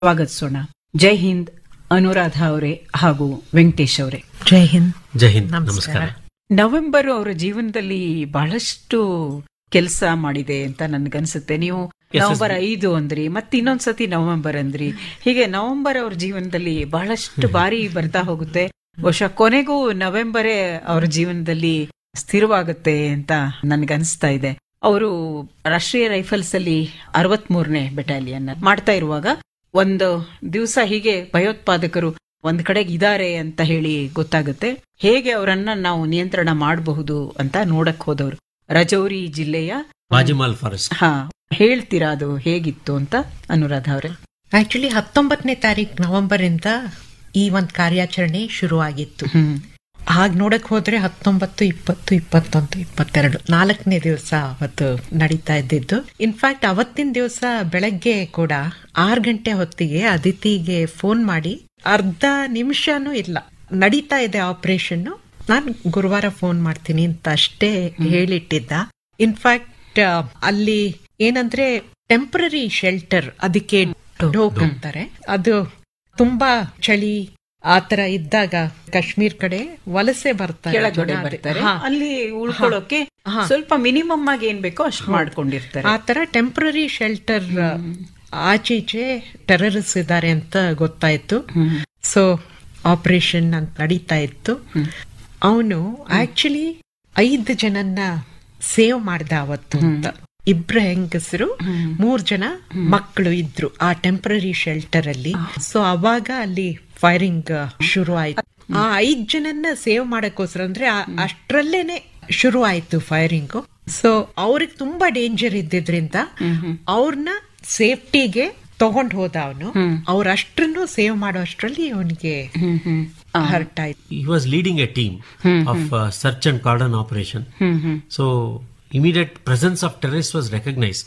ಸ್ವಾಗತಿಸೋಣ ಜೈ ಹಿಂದ್ ಅನುರಾಧ ಅವರೇ ಹಾಗೂ ವೆಂಕಟೇಶ್ ಅವರೇ ಜೈ ಹಿಂದ್ ಜೈ ಹಿಂದ್ ನಮಸ್ಕಾರ. ನಮಸ್ಕಾರ ನವೆಂಬರ್ ಅವರ ಜೀವನದಲ್ಲಿ ಬಹಳಷ್ಟು ಕೆಲಸ ಮಾಡಿದೆ ಅಂತ ನನ್ಗನ್ಸುತ್ತೆ ನೀವು Yes, ನವೆಂಬರ್ ಐದು ಅಂದ್ರಿ ಮತ್ತೆ ಇನ್ನೊಂದ್ಸತಿ ನವೆಂಬರ್ ಅಂದ್ರಿ ಹೀಗೆ ನವೆಂಬರ್ ಅವ್ರ ಜೀವನದಲ್ಲಿ ಬಹಳಷ್ಟು ಬಾರಿ ಬರ್ತಾ ಹೋಗುತ್ತೆ ಬಹುಶಃ ಕೊನೆಗೂ ನವೆಂಬರೇ ಅವ್ರ ಜೀವನದಲ್ಲಿ ಸ್ಥಿರವಾಗುತ್ತೆ ಅಂತ ನನ್ಗನ್ಸ್ತಾ ಇದೆ ಅವರು ರಾಷ್ಟ್ರೀಯ ರೈಫಲ್ಸ್ ಅಲ್ಲಿ ಅರವತ್ ಮೂರನೇ ಬೆಟಾಲಿಯನ್ ಮಾಡ್ತಾ ಇರುವಾಗ ಒಂದು ದಿವಸ ಹೀಗೆ ಭಯೋತ್ಪಾದಕರು ಒಂದ್ ಕಡೆಗೆ ಇದಾರೆ ಅಂತ ಹೇಳಿ ಗೊತ್ತಾಗುತ್ತೆ ಹೇಗೆ ಅವರನ್ನ ನಾವು ನಿಯಂತ್ರಣ ಮಾಡಬಹುದು ಅಂತ ನೋಡಕ್ ಹೋದವರು ರಜೌರಿ ಜಿಲ್ಲೆಯ ಬಾಜಿಮಾಲ್ ಫಾರೆಸ್ಟ್ ಹಾ ಹೇಳ್ತೀರಾ ಅದು ಹೇಗಿತ್ತು ಅಂತ ಅನುರಾಧ ಅವರೇ ಆಕ್ಚುಲಿ ಹತ್ತೊಂಬತ್ತನೇ ತಾರೀಕು ನವೆಂಬರ್ ಇಂದ ಈ ಒಂದ್ ಕಾರ್ಯಾಚರಣೆ ಶುರುವಾಗಿತ್ತು ಹ್ಮ್ ಹಾಗೆ ನೋಡಕ್ ಹೋದ್ರೆ ಹತ್ತೊಂಬತ್ತು ಇಪ್ಪತ್ತು ಇಪ್ಪತ್ತೊಂದು ಇಪ್ಪತ್ತೆರಡು ನಾಲ್ಕನೇ ದಿವಸ ಅವತ್ತು ನಡೀತಾ ಇದ್ದಿದ್ದು ಇನ್ಫ್ಯಾಕ್ಟ್ ಅವತ್ತಿನ ದಿವಸ ಬೆಳಗ್ಗೆ ಕೂಡ ಆರ್ ಗಂಟೆ ಹೊತ್ತಿಗೆ ಅದಿತಿಗೆ ಫೋನ್ ಮಾಡಿ ಅರ್ಧ ನಿಮಿಷನೂ ಇಲ್ಲ ನಡೀತಾ ಇದೆ ಆಪರೇಷನ್ ನಾನು ಗುರುವಾರ ಫೋನ್ ಮಾಡ್ತೀನಿ ಅಂತ ಅಷ್ಟೇ ಹೇಳಿಟ್ಟಿದ್ದ ಇನ್ಫ್ಯಾಕ್ಟ್ ಅಲ್ಲಿ ಏನಂದ್ರೆ ಟೆಂಪರರಿ ಶೆಲ್ಟರ್ ಅದಕ್ಕೆ ಡೋಕ್ ಅಂತಾರೆ ಅದು ತುಂಬಾ ಚಳಿ ಆತರ ಇದ್ದಾಗ ಕಾಶ್ಮೀರ್ ಕಡೆ ವಲಸೆ ಬರ್ತಾರೆ ಕೆಳಗಡೆ ಜನ. ಬರ್ತಾರೆ ಹಾ. ಅಲ್ಲಿ ಉಳ್ಕೊಳ್ಳೋಕೆ ಹಾ. ಸ್ವಲ್ಪ ಮಿನಿಮಮ್ ಆಗಿ ಏನ್ ಬೇಕೋ ಅಷ್ಟು ಮಾಡ್ಕೊಂಡಿರ್ತಾರೆ ಆ ತರ ಟೆಂಪರರಿ ಶೆಲ್ಟರ್ ಆಚೀಚೆ ಟೆರರಿಸ್ಟ್ ಇದ್ದಾರೆ ಅಂತ ಗೊತ್ತಾಯ್ತು ಸೊ ಆಪರೇಷನ್ ಅಂತ ನಡೀತಾ ಇತ್ತು ಅವನು ಆಕ್ಚುಲಿ ಐದು ಜನನ್ನ ಸೇವ್ ಮಾಡ್ದ ಅವತ್ತು ಅಂತ ಇಬ್ರ ಹೆಂಗಸರು ಮೂರ್ ಜನ ಮಕ್ಕಳು ಇದ್ರು ಆ ಟೆಂಪರರಿ ಶೆಲ್ಟರ್ ಅಲ್ಲಿ ಸೊ ಅವಾಗ ಅಲ್ಲಿ ಫೈರಿಂಗ್ ಶುರು ಆಯ್ತು ಆ ಐದ್ ಜನನ್ನ ಸೇವ್ ಮಾಡಕ್ಕೋಸ್ಕರ ಅಂದ್ರೆ ಆ- ಅಷ್ಟ್ರಲ್ಲೇನೆ ಶುರು ಆಯ್ತು ಫೈರಿಂಗ್ ಸೊ ಅವ್ರಿಗೆ ತುಂಬಾ ಡೇಂಜರ್ ಇದ್ದಿದ್ರಿಂದ ಅವ್ರನ್ನ ಸೇಫ್ಟಿಗೆ ತಗೊಂಡ್ ಹೋದ ಅವನು ಅವ್ರ ಅಷ್ಟ್ರನ್ನು ಸೇವ್ ಮಾಡೋ ಅಷ್ಟ್ರಲ್ಲಿ ಅವನಿಗೆ ಹರ್ಟ್ ಆಯ್ತು he was leading a team of uh, search and cordon operation so immediate presence of terrorists was recognized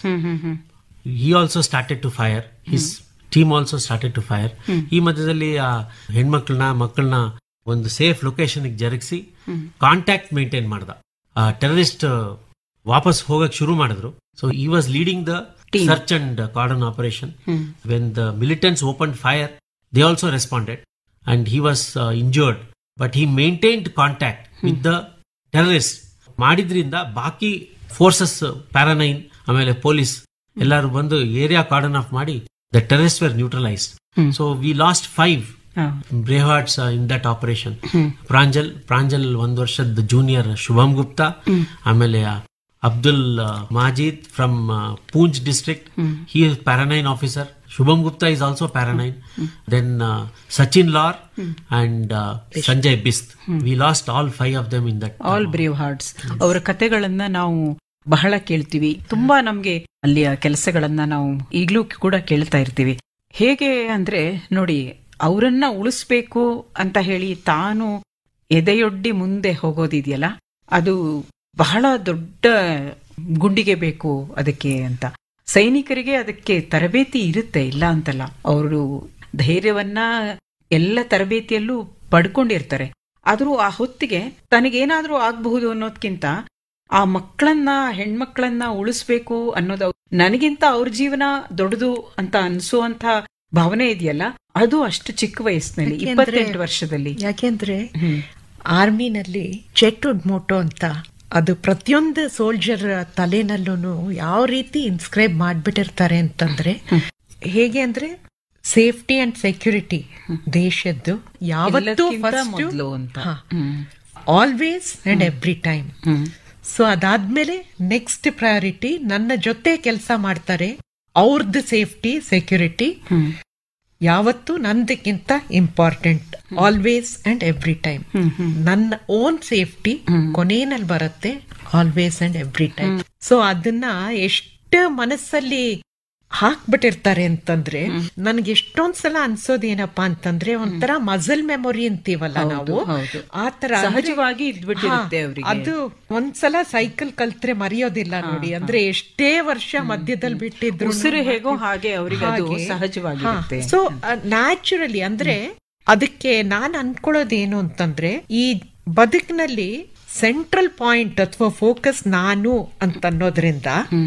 he also started to fire his team also started to fire ಈ ಮಧ್ಯದಲ್ಲಿ ಆ ಹೆಣ್ಮಕ್ಳನ್ನ ಮಕ್ಕಳನ್ನ ಒಂದು ಸೇಫ್ ಲೊಕೇಶನ್ ಜರುಗಿಸಿ contact maintain ಮಾಡ್ದ ಆ terrorist ವಾಪಸ್ ಹೋಗಕ್ ಶುರು ಮಾಡಿದ್ರು so he was leading the search and cordon operation when the militants open fire they also responded and he was injured but he maintained contact with the terrorist ಮಾಡಿದ್ರಿಂದ ಬಾಕಿ forces para nine ಆಮೇಲೆ police ಎಲ್ಲರೂ ಬಂದು area cordon off ಮಾಡಿ the terrorist were neutralised so we lost five ah. Brave hearts in that operation Pranjal Pranjal ಒಂದ್ ವರ್ಷದ junior Shubham Gupta ಆಮೇಲೆ Abdul Majid from Poonch district he para nine officer Shubham Gupta is also para nine then Sachin Laur and Sanjay Bisht we lost all five of them in that all brave hearts ಅವರ ಕತೆಗಳನ್ನ ನಾವು ಬಹಳ ಕೇಳ್ತೀವಿ ತುಂಬಾ ನಮ್ಗೆ ಅಲ್ಲಿಯ ಕೆಲಸಗಳನ್ನ ನಾವು ಈಗ್ಲೂ ಕೂಡ ಕೇಳ್ತಾ ಇರ್ತೀವಿ ಹೇಗೆ ಅಂದ್ರೆ ನೋಡಿ ಅವರನ್ನ ಉಳಿಸ್ಬೇಕು ಅಂತ ಹೇಳಿ ತಾನು ಎದೆಯೊಡ್ಡಿ ಮುಂದೆ ಹೋಗೋದಿದೆಯಲ್ಲ ಅದು ಬಹಳ ದೊಡ್ಡ ಗುಂಡಿಗೆ ಬೇಕು ಅದಕ್ಕೆ ಅಂತ ಸೈನಿಕರಿಗೆ ಅದಕ್ಕೆ ತರಬೇತಿ ಇರುತ್ತೆ ಇಲ್ಲ ಅಂತಲ್ಲ ಅವರು ಧೈರ್ಯವನ್ನ ಎಲ್ಲ ತರಬೇತಿಯಲ್ಲೂ ಪಡ್ಕೊಂಡಿರ್ತಾರೆ ಆದ್ರೂ ಆ ಹೊತ್ತಿಗೆ ತನಗೇನಾದ್ರೂ ಆಗಬಹುದು ಅನ್ನೋದ್ಕಿಂತ ಆ ಮಕ್ಕಳನ್ನ ಹೆಣ್ಮಕ್ಳನ್ನ ಉಳಿಸ್ಬೇಕು ಅನ್ನೋದು ಅವ್ರ್- ನನಗಿಂತ ಅವ್ರ ಜೀವನ ದೊಡ್ಡದು ಅಂತ ಅನ್ಸುವಂತ ಭಾವನೆ ಇದೆಯಲ್ಲ ಅದು ಅಷ್ಟು ಚಿಕ್ಕ ವಯಸ್ಸಿನಲ್ಲಿ ಯಾಕೆಂದ್ರೆ- ಇಪ್ಪತ್ತೆಂಟು ವರ್ಷದಲ್ಲಿ ಯಾಕೆಂದ್ರೆ ಹ್ಮ್. ಆರ್ಮಿನಲ್ಲಿ ಚೆಟ್ಟುಡ್ ಮೋಟೋ ಅಂತ ಅದು ಪ್ರತಿಯೊಂದು ಸೋಲ್ಜರ್ ತಲೆನಲ್ಲೂ ಯಾವ ರೀತಿ ಇನ್ಸ್ಕ್ರೈಬ್ ಮಾಡ್ಬಿಟ್ಟಿರ್ತಾರೆ ಅಂತಂದ್ರೆ ಹೇಗೆ ಅಂದ್ರೆ ಸೇಫ್ಟಿ ಅಂಡ್ ಸೆಕ್ಯೂರಿಟಿ ದೇಶದ್ದು ಯಾವತ್ತೂ ಎಲ್ಲಕ್ಕಿಂತ ಮೊದ್ಲು ಅಂತ. Hmm. Always and every time hmm. So ಅದಾದ್ಮೇಲೆ ನೆಕ್ಸ್ಟ್ ಪ್ರಯಾರಿಟಿ ನನ್ನ ಜೊತೆ ಕೆಲಸ ಮಾಡ್ತಾರೆ ಅವ್ರದ್ದು ಸೇಫ್ಟಿ ಸೆಕ್ಯೂರಿಟಿ ಹ್ಮ್. ಯಾವತ್ತು ನಂದಕ್ಕಿಂತ important always and every time hmm. Hmm. ನನ್ನ ಓನ್ ಸೇಫ್ಟಿ ಕೊನೆಯಲ್ಲಿ ಬರುತ್ತೆ always and every time so ಅದನ್ನ ಎಷ್ಟು ಮನಸ್ಸಲ್ಲಿ ಹಾಕ್ಬಿಟ್ಟಿರ್ತಾರೆ ಅಂತಂದ್ರೆ ನನ್ಗೆ ಎಷ್ಟೊಂದ್ಸಲ ಅನ್ಸೋದೇನಪ್ಪಾ ಅಂತಂದ್ರೆ ಒಂಥರ ಮಸಲ್ ಮೆಮೊರಿ ಅಂತೀವಲ್ಲ ನಾವು ಹೌದು. ಆ ತರ ಸಹಜವಾಗಿ ಇದ್ಬಿಟ್ಟಿರುತ್ತೆ ಹಾ, ಅವ್ರಿಗೆ. ಅದು ಒಂದ್ಸಲ ಸೈಕಲ್ ಕಲ್ತ್ರೆ ಮರೆಯೋದಿಲ್ಲ ನೋಡಿ ಅಂದ್ರೆ ಎಷ್ಟೇ ವರ್ಷ ಮಧ್ಯದಲ್ಲಿ ಬಿಟ್ಟಿದ್ರು ಉಸಿರು ಹೇಗೋ ಹಾಗೆ ಅವ್ರಿಗೆ ಅದು ಸಹಜವಾಗಿರುತ್ತೆ. ಸೊ ನ್ಯಾಚುರಲಿ ಅಂದ್ರೆ ಅದಕ್ಕೆ ನಾನ್ ಅನ್ಕೊಳ್ಳೋದೇನು ಅಂತಂದ್ರೆ ಈ ಬದುಕಿನಲ್ಲಿ ಸೆಂಟ್ರಲ್ ಪಾಯಿಂಟ್ ಅಥವಾ ಫೋಕಸ್ ನಾನು ಅಂತ ಅನ್ನೋದ್ರಿಂದ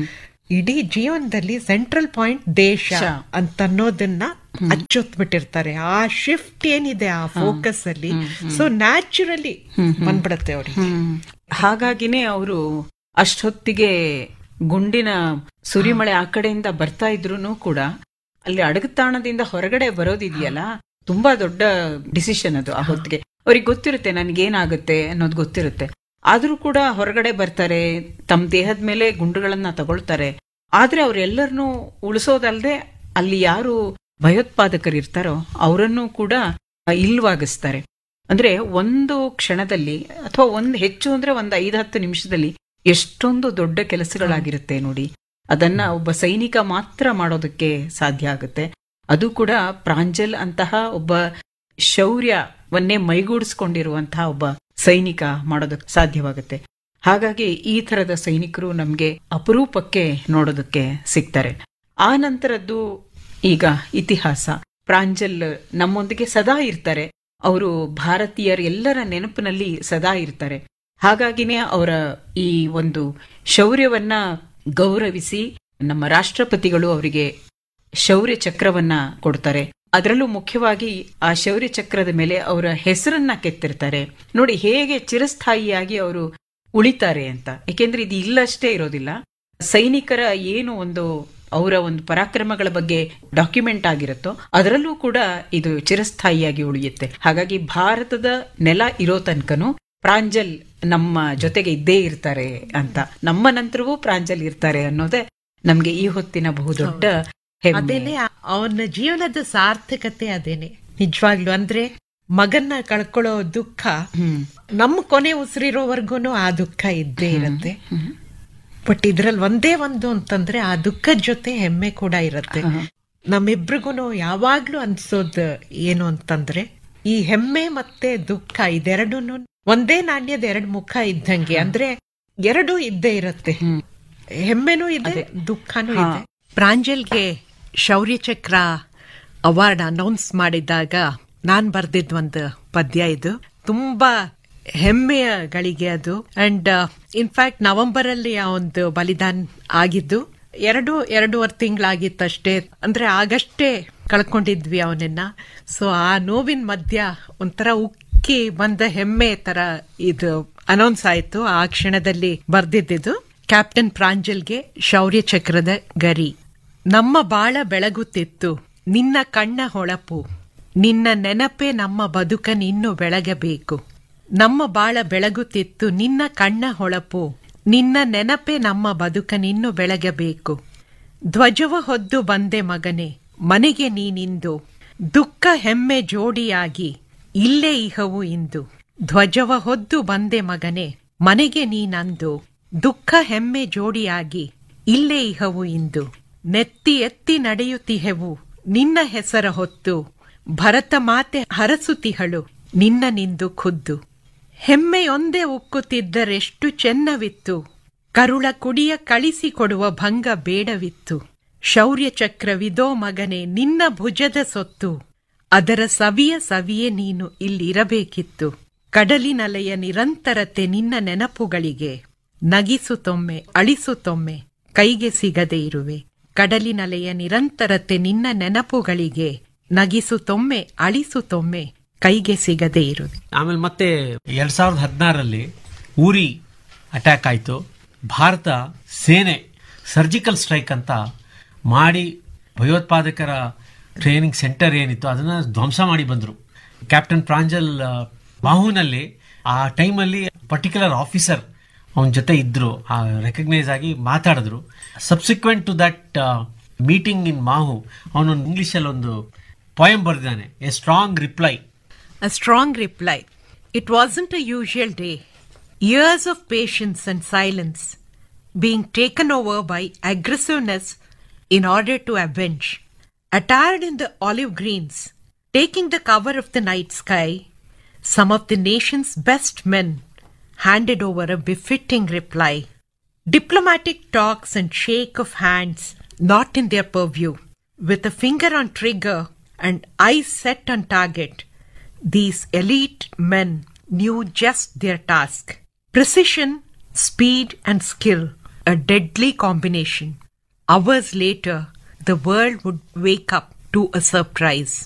ಇಡೀ ಜೀವನದಲ್ಲಿ ಸೆಂಟ್ರಲ್ ಪಾಯಿಂಟ್ ದೇಶ ಶ. ಅಂತ ಅನ್ನೋದನ್ನ ಅಚ್ಚೊತ್ಬಿಟ್ಟಿರ್ತಾರೆ ಆ ಶಿಫ್ಟ್ ಏನಿದೆ ಆ ಫೋಕಸ್ ಅಲ್ಲಿ ಸೊ ನ್ಯಾಚುರಲಿ ಬಂದ್ಬಿಡತ್ತೆ ಅವ್ರಿಗೆ ಹಾಗಾಗಿನೇ ಅವರು ಅಷ್ಟೊತ್ತಿಗೆ ಗುಂಡಿನ ಸುರಿಮಳೆ ಆ ಕಡೆಯಿಂದ ಬರ್ತಾ ಇದ್ರು ಕೂಡ ಅಲ್ಲಿ ಅಡಗತಾಣದಿಂದ ಹೊರಗಡೆ ಬರೋದಿದೆಯಲ್ಲ ತುಂಬಾ ದೊಡ್ಡ ಡಿಸಿಷನ್ ಅದು ಆ ಹೊತ್ತಿಗೆ ಅವ್ರಿಗೆ ಗೊತ್ತಿರುತ್ತೆ ನನ್ಗೇನಾಗುತ್ತೆ ಅನ್ನೋದು ಗೊತ್ತಿರುತ್ತೆ ಆದ್ರೂ ಕೂಡ ಹೊರಗಡೆ ಬರ್ತಾರೆ ತಮ್ಮ ದೇಹದ ಮೇಲೆ ಗುಂಡುಗಳನ್ನ ತಗೊಳ್ತಾರೆ ಆದ್ರೆ ಅವ್ರೆಲ್ಲರನ್ನೂ ಉಳಿಸೋದಲ್ದೆ ಅಲ್ಲಿ ಯಾರು ಭಯೋತ್ಪಾದಕರು ಇರ್ತಾರೋ ಅವರನ್ನು ಕೂಡ ಇಲ್ವಾಗಿಸ್ತಾರೆ ಅಂದ್ರೆ ಒಂದು ಕ್ಷಣದಲ್ಲಿ ಅಥವಾ ಒಂದು ಹೆಚ್ಚು ಅಂದ್ರೆ ಒಂದು ಐದು ಹತ್ತು ನಿಮಿಷದಲ್ಲಿ ಎಷ್ಟೊಂದು ದೊಡ್ಡ ಕೆಲಸಗಳಾಗಿರುತ್ತೆ ನೋಡಿ ಅದನ್ನ ಒಬ್ಬ ಸೈನಿಕ ಮಾತ್ರ ಮಾಡೋದಕ್ಕೆ ಸಾಧ್ಯ ಆಗುತ್ತೆ ಅದು ಕೂಡ ಪ್ರಾಂಜಲ್ ಅಂತಹ ಒಬ್ಬ ಶೌರ್ಯವನ್ನೇ ಮೈಗೂಡಿಸ್ಕೊಂಡಿರುವಂತಹ ಒಬ್ಬ ಸೈನಿಕ ಮಾಡೋದಕ್ಕೆ ಸಾಧ್ಯವಾಗುತ್ತೆ ಹಾಗಾಗಿ ಈ ತರದ ಸೈನಿಕರು ನಮ್ಗೆ ಅಪರೂಪಕ್ಕೆ ನೋಡೋದಕ್ಕೆ ಸಿಗ್ತಾರೆ ಆ ನಂತರದ್ದು ಈಗ ಇತಿಹಾಸ ಪ್ರಾಂಜಲ್ ನಮ್ಮೊಂದಿಗೆ ಸದಾ ಇರ್ತಾರೆ ಅವರು ಭಾರತೀಯರ ಎಲ್ಲರ ನೆನಪಿನಲ್ಲಿ ಸದಾ ಇರ್ತಾರೆ ಹಾಗಾಗಿನೇ ಅವರ ಈ ಒಂದು ಶೌರ್ಯವನ್ನ ಗೌರವಿಸಿ ನಮ್ಮ ರಾಷ್ಟ್ರಪತಿಗಳು ಅವರಿಗೆ ಶೌರ್ಯ ಚಕ್ರವನ್ನ ಕೊಡ್ತಾರೆ ಅದರಲ್ಲೂ ಮುಖ್ಯವಾಗಿ ಆ ಶೌರ್ಯ ಚಕ್ರದ ಮೇಲೆ ಅವರ ಹೆಸರನ್ನ ಕೆತ್ತಿರ್ತಾರೆ ನೋಡಿ ಹೇಗೆ ಚಿರಸ್ಥಾಯಿಯಾಗಿ ಅವರು ಉಳಿತಾರೆ ಅಂತ ಏಕೆಂದ್ರೆ ಇದು ಇಲ್ಲಷ್ಟೇ ಇರೋದಿಲ್ಲ ಸೈನಿಕರ ಏನು ಒಂದು ಅವರ ಒಂದು ಪರಾಕ್ರಮಗಳ ಬಗ್ಗೆ ಡಾಕ್ಯುಮೆಂಟ್ ಆಗಿರುತ್ತೋ ಅದರಲ್ಲೂ ಕೂಡ ಇದು ಚಿರಸ್ಥಾಯಿಯಾಗಿ ಉಳಿಯುತ್ತೆ ಹಾಗಾಗಿ ಭಾರತದ ನೆಲ ಇರೋ ತನಕನೂ ಪ್ರಾಂಜಲ್ ನಮ್ಮ ಜೊತೆಗೆ ಇದ್ದೇ ಇರ್ತಾರೆ ಅಂತ ನಮ್ಮ ನಂತರವೂ ಪ್ರಾಂಜಲ್ ಇರ್ತಾರೆ ಅನ್ನೋದೇ ನಮ್ಗೆ ಈ ಹೊತ್ತಿನ ಬಹುದೊಡ್ಡ ಹೆಮ್ಮೆ ಅದೇನೆ ಅವನ ಜೀವನದ ಸಾರ್ಥಕತೆ ಅದೇನೆ ನಿಜವಾಗ್ಲು ಅಂದ್ರೆ ಮಗನ್ನ ಕಳ್ಕೊಳ್ಳೋ ದುಃಖ ಹ್ಮ್ ನಮ್ಮ ಕೊನೆ ಉಸಿರಿರೋವರೆಗೂ ಆ ದುಃಖ ಇದ್ದೇ ಇರುತ್ತೆ ಬಟ್ ಇದ್ರಲ್ಲಿ ಒಂದೇ ಒಂದು ಅಂತಂದ್ರೆ ಆ ದುಃಖದ ಜೊತೆ ಹೆಮ್ಮೆ ಕೂಡ ಇರುತ್ತೆ ನಮ್ಮಿಬ್ರಿಗೂ ಯಾವಾಗ್ಲೂ ಅನ್ಸೋದ್ ಏನು ಅಂತಂದ್ರೆ ಈ ಹೆಮ್ಮೆ ಮತ್ತೆ ದುಃಖ ಇದೆರಡೂ ಒಂದೇ ನಾಣ್ಯದ ಎರಡು ಮುಖ ಇದ್ದಂಗೆ ಅಂದ್ರೆ ಎರಡೂ ಇದ್ದೇ ಇರುತ್ತೆ ಹೆಮ್ಮೆನೂ ಇದೆ ದುಃಖನೂ ಇದೆ ಪ್ರಾಂಜಲ್ಗೆ ಶೌರ್ಯ ಚಕ್ರ ಅವಾರ್ಡ್ ಅನೌನ್ಸ್ ಮಾಡಿದಾಗ ನಾನ್ ಬರ್ದಿದ್ ಒಂದು ಪದ್ಯ ಇದು ತುಂಬಾ ಹೆಮ್ಮೆಯ ಗಳಿಗೆ ಅದು ಅಂಡ್ ಇನ್ಫ್ಯಾಕ್ಟ್ ನವೆಂಬರ್ ಅಲ್ಲಿ ಆ ಒಂದು ಬಲಿದಾನ್ ಆಗಿದ್ದು ಎರಡು ಎರಡೂವರೆ ತಿಂಗಳಾಗಿತ್ತಷ್ಟೇ ಅಂದ್ರೆ ಆಗಷ್ಟೇ ಕಳ್ಕೊಂಡಿದ್ವಿ ಅವನನ್ನ ಸೊ ಆ ನೋವಿನ ಮಧ್ಯ ಒಂಥರ ಉಕ್ಕಿ ಬಂದ ಹೆಮ್ಮೆ ತರ ಇದು ಅನೌನ್ಸ್ ಆಯ್ತು ಆ ಕ್ಷಣದಲ್ಲಿ ಬರ್ದಿದ್ದು ಕ್ಯಾಪ್ಟನ್ ಪ್ರಾಂಜಲ್ಗೆ ಶೌರ್ಯ ಚಕ್ರದ ಗರಿ ನಮ್ಮ ಬಾಳ ಬೆಳಗುತ್ತಿತ್ತು ನಿನ್ನ ಕಣ್ಣ ಹೊಳಪು ನಿನ್ನ ನೆನಪೇ ನಮ್ಮ ಬದುಕನಿನ್ನು ಬೆಳಗಬೇಕು ನಮ್ಮ ಬಾಳ ಬೆಳಗುತ್ತಿತ್ತು ನಿನ್ನ ಕಣ್ಣ ಹೊಳಪು ನಿನ್ನ ನೆನಪೇ ನಮ್ಮ ಬದುಕನಿನ್ನು ಬೆಳಗಬೇಕು ಧ್ವಜವ ಹೊದ್ದು ಬಂದೆ ಮಗನೇ ಮನೆಗೆ ನೀನಿಂದು ದುಃಖ ಹೆಮ್ಮೆ ಜೋಡಿಯಾಗಿ ಇಲ್ಲೇ ಇಹವು ಇಂದು ಧ್ವಜವ ಹೊದ್ದು ಬಂದೆ ಮಗನೇ ಮನೆಗೆ ನೀನಂದು ದುಃಖ ಹೆಮ್ಮೆ ಜೋಡಿಯಾಗಿ ಇಲ್ಲೇ ಇಹವು ಇಂದು ನೆತ್ತಿ ಎತ್ತಿ ನಡೆಯುತ್ತಿಹೆವು ನಿನ್ನ ಹೆಸರ ಹೊತ್ತು ಭರತ ಮಾತೆ ಹರಸುತಿಹಳು ನಿನ್ನ ನಿಂದು ಖುದ್ದು ಹೆಮ್ಮೆಯೊಂದೇ ಉಕ್ಕುತ್ತಿದ್ದರೆಷ್ಟು ಚೆನ್ನವಿತ್ತು ಕರುಳ ಕುಡಿಯ ಕಳಿಸಿಕೊಡುವ ಭಂಗ ಬೇಡವಿತ್ತು ಶೌರ್ಯ ಚಕ್ರವಿದೋ ಮಗನೇ ನಿನ್ನ ಭುಜದ ಸೊತ್ತು ಅದರ ಸವಿಯ ಸವಿಯೇ ನೀನು ಇಲ್ಲಿರಬೇಕಿತ್ತು ಕಡಲಿನಲೆಯ ನಿರಂತರತೆ ನಿನ್ನ ನೆನಪುಗಳಿಗೆ ನಗಿಸುತ್ತೊಮ್ಮೆ ಅಳಿಸುತ್ತೊಮ್ಮೆ ಕೈಗೆ ಸಿಗದೆ ಇರುವೆ ಕಡಲಿನಲೆಯ ನಿರಂತರತೆ ನಿನ್ನ ನೆನಪುಗಳಿಗೆ ನಗಿಸುತ್ತೊಮ್ಮೆ ಅಳಿಸುತ್ತೊಮ್ಮೆ ಕೈಗೆ ಸಿಗದೆ ಇರುವೆ ಆಮೇಲೆ ಮತ್ತೆ ಎರಡ್ ಸಾವಿರದ ಹದಿನಾರರಲ್ಲಿ ಊರಿ ಅಟ್ಯಾಕ್ ಆಯಿತು ಭಾರತ ಸೇನೆ ಸರ್ಜಿಕಲ್ ಸ್ಟ್ರೈಕ್ ಅಂತ ಮಾಡಿ ಭಯೋತ್ಪಾದಕರ ಟ್ರೈನಿಂಗ್ ಸೆಂಟರ್ ಏನಿತ್ತು ಅದನ್ನ ಧ್ವಂಸ ಮಾಡಿ ಬಂದರು ಕ್ಯಾಪ್ಟನ್ ಪ್ರಾಂಜಲ್ ಆ, ಬಾಹುನಲ್ಲಿ ಆ ಟೈಮಲ್ಲಿ ಪರ್ಟಿಕ್ಯುಲರ್ ಆಫೀಸರ್ ಅವನ ಜೊತೆ ಇದ್ರು ರೆಕಗ್ನೈಸ್ ಆಗಿ ಮಾತಾಡಿದ್ರು subsequent to that meeting in Mhow ಅವನೊಂದು ಇಂಗ್ಲಿಷಲ್ಲಿ ಒಂದು ಪೋಯಂ ಬರೆದಿದ್ದಾನೆ a strong reply A strong reply. It wasn't a usual day. Years of patience and silence being taken over by aggressiveness in order to avenge. Attired in the olive greens, taking the cover of the night sky, some of the nation's best men handed over a befitting reply. Diplomatic talks and shake of hands not in their purview, with a finger on trigger and eyes set on target. These elite men knew just their task. Precision, speed, and skill, a deadly combination. Hours later, the world would wake up to a surprise.